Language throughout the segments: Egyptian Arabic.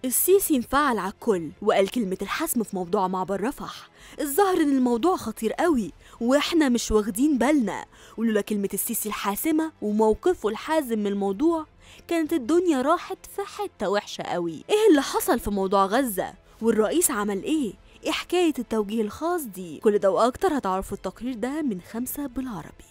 السيسي انفعل على الكل وقال كلمة الحسم في موضوع معبر رفح الظاهر ان الموضوع خطير قوي واحنا مش واخدين بالنا ولولا كلمة السيسي الحاسمة وموقفه الحازم من الموضوع كانت الدنيا راحت في حتة وحشة قوي ايه اللي حصل في موضوع غزة والرئيس عمل ايه ايه حكاية التوجيه الخاص دي كل ده واكتر هتعرفوا التقرير ده من خمسة بالعربي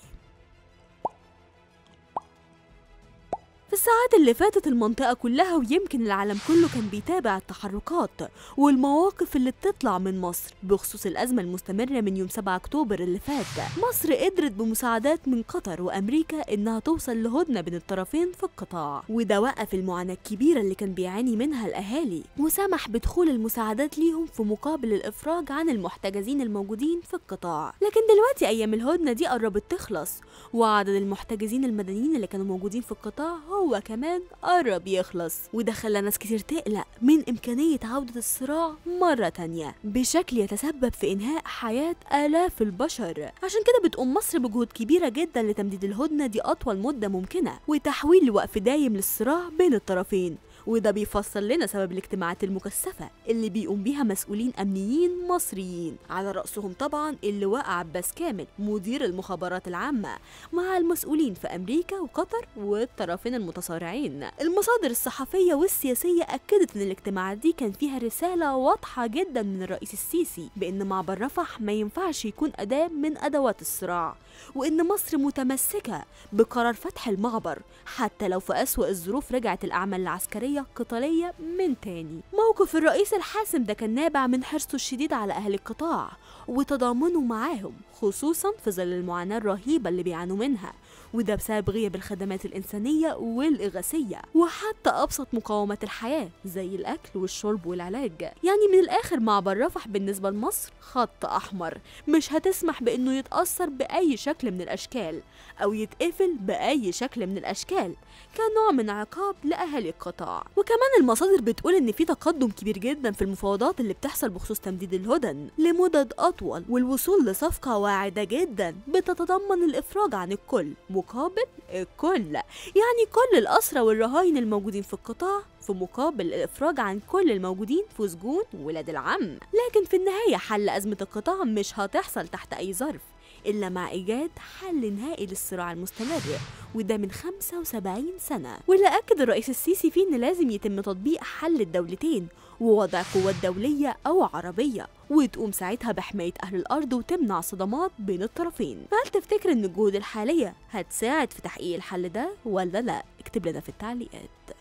في الساعات اللي فاتت المنطقة كلها ويمكن العالم كله كان بيتابع التحركات والمواقف اللي بتطلع من مصر بخصوص الأزمة المستمرة من يوم 7 أكتوبر اللي فات مصر قدرت بمساعدات من قطر وأمريكا إنها توصل لهدنة بين الطرفين في القطاع وده وقف المعاناة الكبيرة اللي كان بيعاني منها الأهالي وسمح بدخول المساعدات ليهم في مقابل الإفراج عن المحتجزين الموجودين في القطاع لكن دلوقتي أيام الهدنة دي قربت تخلص وعدد المحتجزين المدنيين اللي كانوا موجودين في القطاع هو كمان قرب يخلص وده خلى ناس كتير تقلق من إمكانية عودة الصراع مرة تانية بشكل يتسبب في إنهاء حياة آلاف البشر عشان كده بتقوم مصر بجهود كبيرة جدا لتمديد الهدنة دي أطول مدة ممكنة وتحويل لوقف دايم للصراع بين الطرفين وده بيفسر لنا سبب الاجتماعات المكثفة اللي بيقوم بيها مسؤولين أمنيين مصريين على رأسهم طبعا اللواء عباس كامل مدير المخابرات العامة مع المسؤولين في أمريكا وقطر والطرفين المتصارعين المصادر الصحفية والسياسية أكدت أن الاجتماعات دي كان فيها رسالة واضحة جدا من الرئيس السيسي بأن معبر رفح ما ينفعش يكون أداة من أدوات الصراع وإن مصر متمسكة بقرار فتح المعبر حتى لو في أسوأ الظروف رجعت الأعمال العسكرية قتالية من تاني موقف الرئيس الحاسم ده كان نابع من حرصه الشديد على أهل القطاع وتضامنه معاهم خصوصا في ظل المعاناة الرهيبة اللي بيعانوا منها وده بسبب غياب الخدمات الإنسانية والإغاثية وحتى أبسط مقومات الحياة زي الأكل والشرب والعلاج يعني من الآخر معبر رفح بالنسبة لمصر خط أحمر مش هتسمح بأنه يتأثر بأي شكل من الأشكال أو يتقفل بأي شكل من الأشكال كنوع من عقاب لأهالي القطاع وكمان المصادر بتقول إن في تقدم كبير جدا في المفاوضات اللي بتحصل بخصوص تمديد الهدن لمدد أطول والوصول لصفقة واعدة جدا بتتضمن الإفراج عن الكل مقابل الكل يعني كل الأسرى والرهاين الموجودين في القطاع في مقابل الإفراج عن كل الموجودين في سجون ولاد العم لكن في النهاية حل أزمة القطاع مش هتحصل تحت أي ظرف إلا مع إيجاد حل نهائي للصراع المستمر وده من 75 سنة واللي أكد الرئيس السيسي فيه إن لازم يتم تطبيق حل الدولتين ووضع قوات دولية أو عربية وتقوم ساعتها بحماية أهل الأرض وتمنع صدمات بين الطرفين فهل تفتكر إن الجهود الحالية هتساعد في تحقيق الحل ده ولا لا؟ اكتب لنا في التعليقات